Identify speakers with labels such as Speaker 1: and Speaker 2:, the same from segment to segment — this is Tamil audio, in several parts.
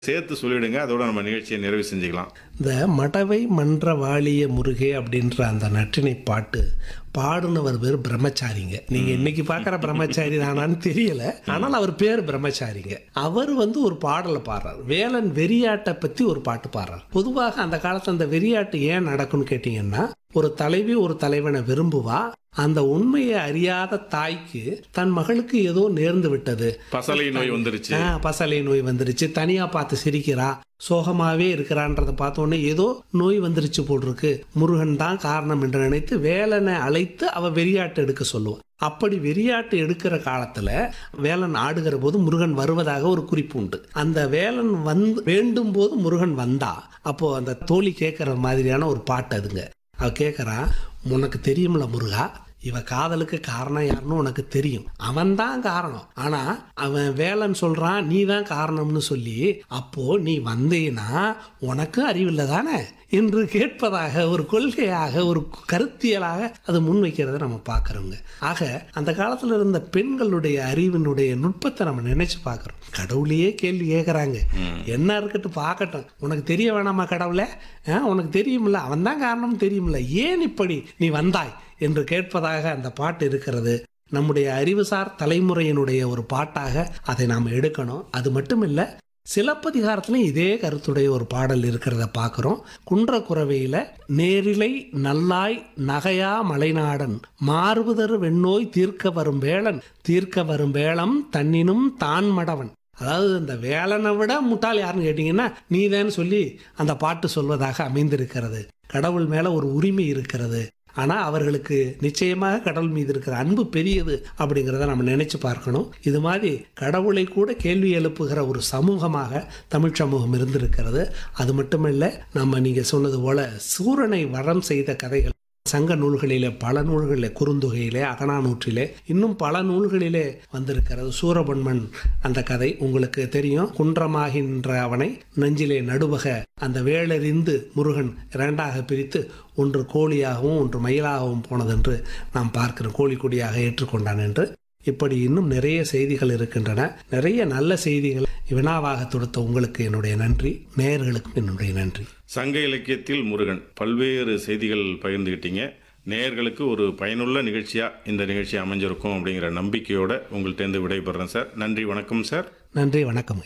Speaker 1: சேர்த்து சொல்லிடுங்க அதோட நம்ம நிகழ்ச்சியை நிறைவு செஞ்சுக்கலாம்
Speaker 2: இந்த மடவை மன்ற வாழிய முருகே அப்படின்ற அந்த நற்றினை பாட்டு பாடுனவர் பேர் பிரம்மச்சாரிங்க நீங்க இன்னைக்கு பார்க்குற பிரம்மச்சாரி தானான்னு தெரியல ஆனால் அவர் பேர் பிரம்மச்சாரிங்க அவர் வந்து ஒரு பாடலை பாடுறார் வேலன் வெறியாட்டை பத்தி ஒரு பாட்டு பாடுறார் பொதுவாக அந்த காலத்துல அந்த வெறியாட்டு ஏன் நடக்கும்னு கேட்டீங்கன்னா ஒரு தலைவி ஒரு தலைவனை விரும்புவா அந்த உண்மையை அறியாத தாய்க்கு தன் மகளுக்கு ஏதோ நேர்ந்து விட்டது
Speaker 1: பசலை நோய் வந்துருச்சு
Speaker 2: ஆ, பசலை நோய் வந்துருச்சு தனியா பார்த்து சிரிக்கிறா சோகமாவே இருக்கிறான்றதை பார்த்த உடனே ஏதோ நோய் வந்துருச்சு போட்டிருக்கு முருகன் தான் காரணம் என்று நினைத்து வேலனை அழைத்து அவ வெறியாட்டு எடுக்க சொல்லுவான் அப்படி வெறியாட்டு எடுக்கிற காலத்துல வேலன் ஆடுகிற போது முருகன் வருவதாக ஒரு குறிப்பு உண்டு அந்த வேலன் வந்து வேண்டும் போது முருகன் வந்தா அப்போ அந்த தோழி கேட்கற மாதிரியான ஒரு பாட்டு அதுங்க அவ கேட்கறா உனக்கு தெரியும்ல முருகா இவ காதலுக்கு காரணம் யாருன்னு உனக்கு தெரியும் அவன் தான் காரணம் ஆனா அவன் வேலன் சொல்றான் நீ தான் காரணம்னு சொல்லி அப்போ நீ வந்தீன்னா உனக்கும் அறிவில்லை தானே என்று கேட்பதாக ஒரு கொள்கையாக ஒரு கருத்தியலாக அது முன்வைக்கிறத நம்ம பார்க்குறோங்க ஆக அந்த காலத்தில் இருந்த பெண்களுடைய அறிவினுடைய நுட்பத்தை நம்ம நினைச்சு பார்க்குறோம் கடவுளையே கேள்வி கேட்குறாங்க என்ன இருக்கட்டும் பார்க்கட்டும் உனக்கு தெரிய வேணாமா கடவுளே ஆ, உனக்கு தெரியுமில்ல அவன் தான் காரணம் தெரியுமில்ல ஏன் இப்படி நீ வந்தாய் என்று கேட்பதாக அந்த பாட்டு இருக்கிறது நம்முடைய அறிவுசார் தலைமுறையினுடைய ஒரு பாட்டாக அதை நாம் எடுக்கணும் அது மட்டும் இல்லை சிலப்பதிகாரத்திலும் இதே கருத்துடைய ஒரு பாடல் இருக்கிறத பார்க்குறோம் குன்றக்குறவையில் நேரிலை நல்லாய் நகையா மலைநாடன் மார்புதரு வெண்ணோய் தீர்க்க வரும் வேளன் தீர்க்க வரும் வேளம் தன்னினும் தான் மடவன் அதாவது இந்த வேலனை விட முட்டாள் யாருன்னு கேட்டிங்கன்னா நீதேன்னு சொல்லி அந்த பாட்டு சொல்வதாக அமைந்திருக்கிறது கடவுள் மேலே ஒரு உரிமை இருக்கிறது ஆனால் அவர்களுக்கு நிச்சயமாக கடவுள் மீது இருக்கிற அன்பு பெரியது அப்படிங்கிறத நம்ம நினைச்சு பார்க்கணும் இது மாதிரி கடவுளை கூட கேள்வி எழுப்புகிற ஒரு சமூகமாக தமிழ் சமூகம் இருந்திருக்கிறது அது மட்டுமல்ல நம்ம நீங்கள் சொன்னது போல சூரனை வரம் செய்த கதைகள் சங்க நூல்களிலே பல நூல்களிலே குறுந்தொகையிலே அகனானூற்றிலே இன்னும் பல நூல்களிலே வந்திருக்கிறது சூரபன்மன் அந்த கதை உங்களுக்கு தெரியும் குன்றமாகின்ற அவனை நெஞ்சிலே நடுவக அந்த வேளறிந்து முருகன் இரண்டாக பிரித்து ஒன்று கோழியாகவும் ஒன்று மயிலாகவும் போனதென்று நாம் பார்க்கிறோம் கோழி கொடியாக ஏற்றுக்கொண்டான் என்று இப்படி இன்னும் நிறைய செய்திகள் இருக்கின்றன நிறைய நல்ல செய்திகள் வினாவாக தொடுத்த உங்களுக்கு என்னுடைய நன்றி நேயர்களுக்கும் என்னுடைய நன்றி
Speaker 1: சங்க இலக்கியத்தில் முருகன் பல்வேறு செய்திகள் பகிர்ந்துக்கிட்டீங்க நேயர்களுக்கு ஒரு பயனுள்ள நிகழ்ச்சியாக இந்த நிகழ்ச்சி அமைஞ்சிருக்கும் அப்படிங்கிற நம்பிக்கையோட உங்கள்கிட்டேருந்து விடைபெறேன் சார் நன்றி வணக்கம் சார்
Speaker 2: நன்றி வணக்கம்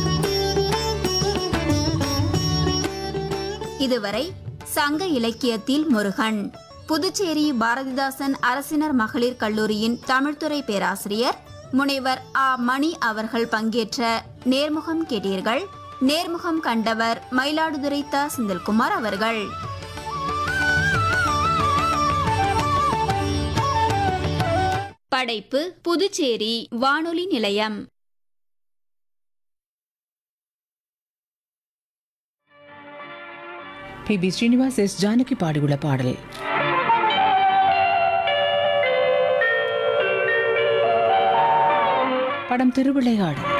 Speaker 3: இதுவரை சங்க இலக்கியத்தில் முருகன் புதுச்சேரி பாரதிதாசன் அரசினர் மகளிர் கல்லூரியின் தமிழ்துறை பேராசிரியர் முனைவர் ஆ மணி அவர்கள் பங்கேற்ற நேர்முகம் கேட்டீர்கள் நேர்முகம் கண்டவர் மயிலாடுதுறை த செந்தில்குமார் அவர்கள் படைப்பு புதுச்சேரி வானொலி நிலையம்
Speaker 4: P B Srinivas S Janaki பாடியுள்ள பாடல் படம் திருவிளையாடு